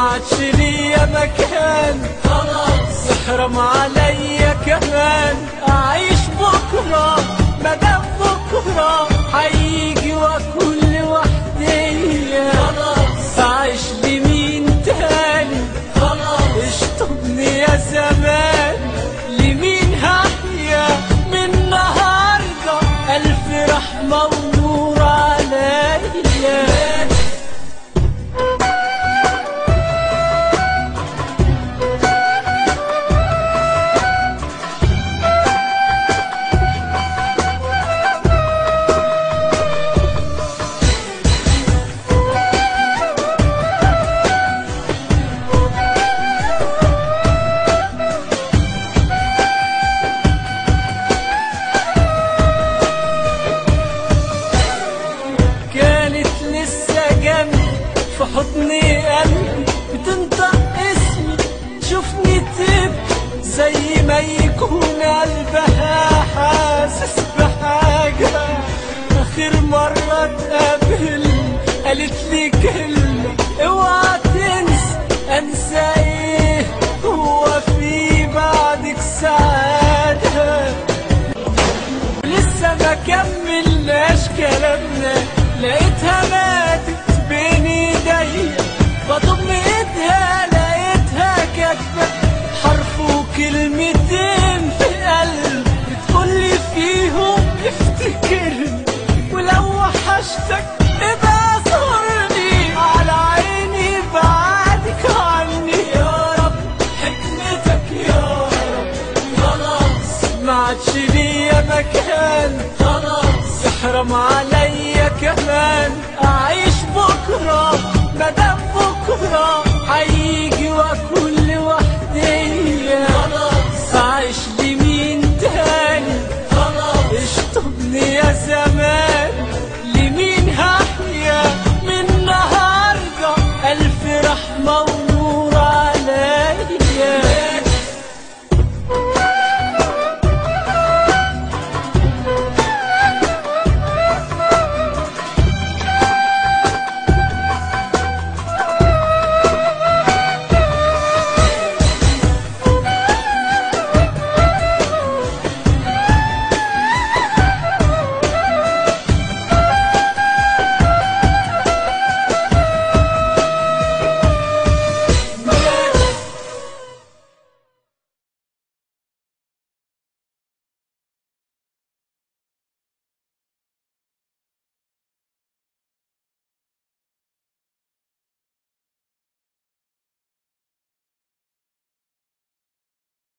عادش ليا مكان خلاص احرم عليا كمان اعيش بكره مدام بكره هيجي واكون لوحدي خلاص اعيش لمين تاني خلاص اشطبني يا زمان لمين هحيا من النهارده الف رحمه ونور عليا كانت لسه جنبي في حضني قلبي بتنطق اسمي تشوفني تبكي زي ما يكون قلبها حاسس بحاجة آخر مرة اتقابلنا قالت لي كلمة اوعى